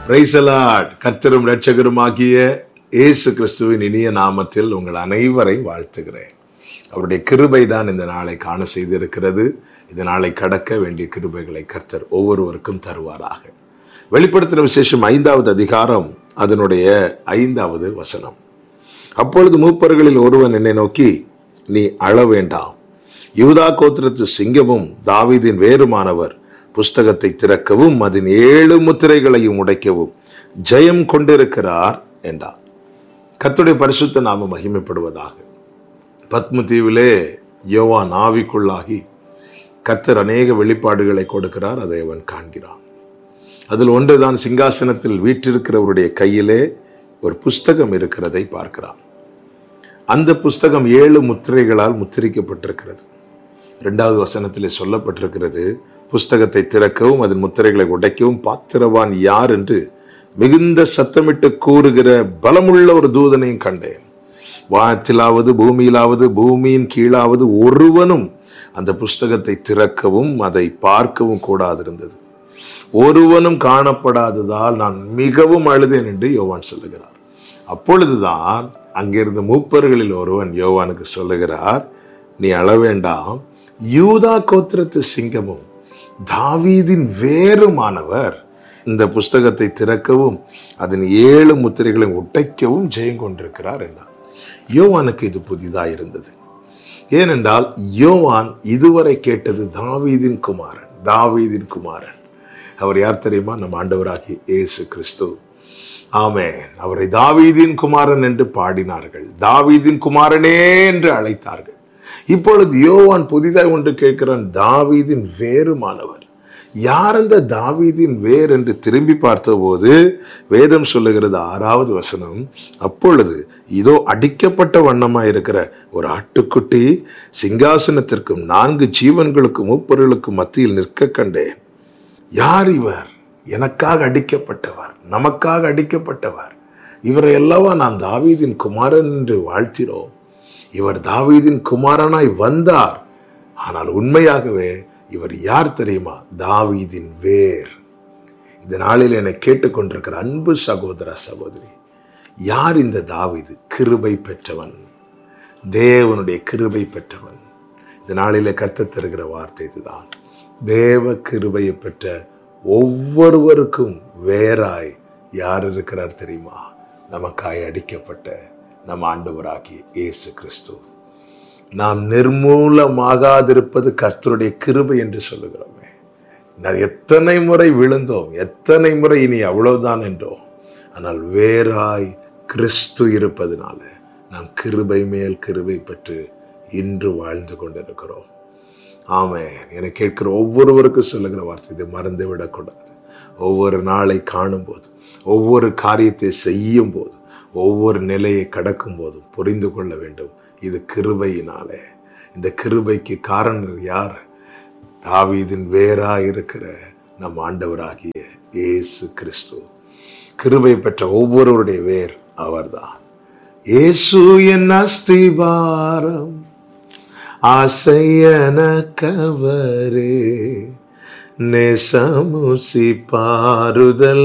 பிரைசலாட் கர்த்தரும் இரட்சகருமாகிய இயேசு கிறிஸ்துவின் இனிய நாமத்தில் உங்கள் அனைவரை வாழ்த்துகிறேன் அவருடைய கிருபை தான் இந்த நாளை காண செய்திருக்கிறது இந்த நாளை கடக்க வேண்டிய கிருபைகளை கர்த்தர் ஒவ்வொருவருக்கும் தருவாராக வெளிப்படுத்தின விசேஷம் ஐந்தாவது அதிகாரம் அதனுடைய ஐந்தாவது வசனம் அப்பொழுது மூப்பர்களில் ஒருவன் என்னை நோக்கி நீ அழ வேண்டாம் யூதா கோத்திரத்து சிங்கமும் தாவீதின் வேறுமானவர் புஸ்தகத்தை திறக்கவும் அதன் ஏழு முத்திரைகளையும் உடைக்கவும் ஜெயம் கொண்டிருக்கிறார் என்றார் கர்த்தருடைய பரிசுத்த நாம மகிமைப்படுவதாக பத்ம தீவிலே யோவான் ஆவிக்குள்ளாகி கர்த்தர் அநேக வெளிப்பாடுகளை கொடுக்கிறார் அதை அவன் காண்கிறான் அதில் ஒன்றுதான் சிங்காசனத்தில் வீற்றிருக்கிறவருடைய கையிலே ஒரு புஸ்தகம் இருக்கிறதை பார்க்கிறான் அந்த புஸ்தகம் ஏழு முத்திரைகளால் முத்திரிக்கப்பட்டிருக்கிறது இரண்டாவது வசனத்திலே சொல்லப்பட்டிருக்கிறது புஸ்தகத்தை திறக்கவும் அதன் முத்திரைகளை உடைக்கவும் பாத்திரவான் யார் என்று மிகுந்த சத்தமிட்டு கூறுகிற பலமுள்ள ஒரு தூதனையும் கண்டேன் வானத்திலாவது பூமியிலாவது பூமியின் கீழாவது ஒருவனும் அந்த புஸ்தகத்தை திறக்கவும் அதை பார்க்கவும் கூடாதிருந்தது ஒருவனும் காணப்படாததால் நான் மிகவும் அழுதேன் என்று யோவான் சொல்லுகிறார் அப்பொழுதுதான் அங்கிருந்த மூப்பர்களில் ஒருவன் யோவானுக்கு சொல்லுகிறார் நீ அழ வேண்டாம் யூதா கோத்திரத்து சிங்கமும் தாவீதின் வேறுமானவர் இந்த புஸ்தகத்தை திறக்கவும் அதன் ஏழு முத்திரைகளை உடைக்கவும் ஜெயம் கொண்டிருக்கிறார் என்றார் யோவானுக்கு இது புதிதாக இருந்தது ஏனென்றால் யோவான் இதுவரை கேட்டது தாவீதின் குமாரன் தாவீதின் குமாரன் அவர் யார் தெரியுமா நம் ஆண்டவராகிய இயேசு கிறிஸ்து ஆமென் அவரை தாவீதின் குமாரன் என்று பாடினார்கள் தாவீதின் குமாரனே என்று அழைத்தார்கள் இப்பொழுது யோவான் புதிதாய் ஒன்று கேட்கிறான் தாவீதின் வேறுமானவர் யார் அந்த தாவீதின் வேர் என்று திரும்பி பார்த்தபோது வேதம் சொல்லுகிறது ஆறாவது வசனம் அப்பொழுது இதோ அடிக்கப்பட்ட வண்ணமா இருக்கிற ஒரு ஆட்டுக்குட்டி சிங்காசனத்திற்கும் நான்கு ஜீவன்களுக்கும் முப்பொருளுக்கும் மத்தியில் நிற்க கண்டேன் யார் இவர் எனக்காக அடிக்கப்பட்டவர் நமக்காக அடிக்கப்பட்டவர் இவரை அல்லவா நான் தாவீதின் குமாரன் என்று வாழ்த்தினோம் இவர் தாவீதின் குமாரனாய் வந்தார் ஆனால் உண்மையாகவே இவர் யார் தெரியுமா தாவீதின் வேர் இந்த நாளில் என்னை கேட்டுக்கொண்டிருக்கிற அன்பு சகோதர சகோதரி யார் இந்த தாவீது கிருபை பெற்றவன் தேவனுடைய கிருபை பெற்றவன் இந்த நாளிலே கற்று தருகிற வார்த்தை இதுதான் தேவ கிருபையை பெற்ற ஒவ்வொருவருக்கும் வேறாய் யார் இருக்கிறார் தெரியுமா நமக்காய் அடிக்கப்பட்ட நம் ஆண்டவராகிய இயேசு கிறிஸ்து நாம் நிர்மூலமாகாதிருப்பது கர்த்தருடைய கிருபை என்று சொல்லுகிறோமே நான் எத்தனை முறை விழுந்தோம் எத்தனை முறை இனி அவ்வளவுதான் என்றோம் ஆனால் வேறாய் கிறிஸ்து இருப்பதனால நாம் கிருபை மேல் கிருபை பெற்று இன்று வாழ்ந்து கொண்டிருக்கிறோம் ஆமே என கேட்கிற ஒவ்வொருவருக்கும் சொல்லுகிற வார்த்தை இதை மறந்து விடக்கூடாது ஒவ்வொரு நாளை காணும் போது ஒவ்வொரு காரியத்தை செய்யும் போது ஒவ்வொரு நிலையை கடக்கும் போதும் புரிந்து கொள்ள வேண்டும் இது கிருபையினாலே இந்த கிருபைக்கு காரணம் யார் தாவீதின் வேறா இருக்கிற நம் ஆண்டவராகிய இயேசு கிறிஸ்து கிருபை பெற்ற ஒவ்வொருவருடைய வேர் அவர்தான் இயேசு என் அஸ்திபாரம் ஆசையன கவரே நெசமுசி பாருதல்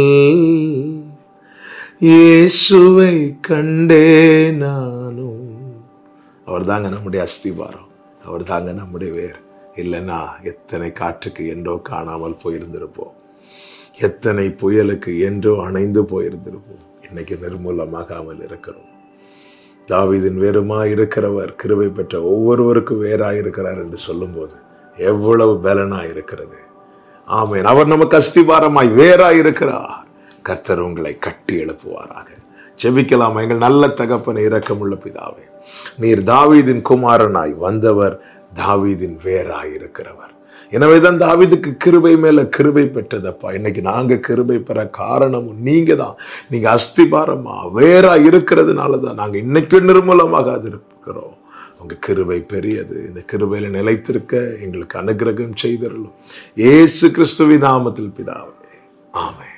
இயேசுவை கண்டே நானும் அவர் தாங்க நம்முடைய அஸ்திபாரம் அவர் தாங்க நம்முடைய வேர் இல்லைன்னா எத்தனை காற்றுக்கு என்றோ காணாமல் போயிருந்திருப்போம் எத்தனை புயலுக்கு என்றோ அணைந்து போயிருந்திருப்போம் இன்னைக்கு நிர்மூலமாகாமல் இருக்கிறோம் தாவீதின் வேறுமா இருக்கிறவர் கிருபை பெற்ற ஒவ்வொருவருக்கும் வேறாய் இருக்கிறார் என்று சொல்லும்போது எவ்வளவு பலனாய் இருக்கிறது ஆமேன் அவர் நமக்கு அஸ்திபாரமாய் வேறாய் இருக்கிறார் கர்த்தர் உங்களை கட்டி எழுப்புவாராக ஜெபிக்கலாம் எங்கள் நல்ல தகப்பனை இரக்கமுள்ள பிதாவே நீர் தாவீதின் குமாரனாய் வந்தவர் தாவீதின் வேறாய் இருக்கிறவர் எனவேதான் தாவீதுக்கு கிருபை மேல கிருபை பெற்றதப்பா இன்னைக்கு நாங்க கிருபை பெற காரணமும் நீங்க தான் நீங்க அஸ்திபாரமா வேறா இருக்கிறதுனால தான் நாங்க இன்னைக்கு நிர்மூலமாக அது இருக்கிறோம் உங்க கிருபை பெரியது இந்த கிருபையில நிலைத்திருக்க எங்களுக்கு அனுகிரகம் செய்தருளும் ஏசு கிறிஸ்துவின் நாமத்தில் பிதாவே ஆமென்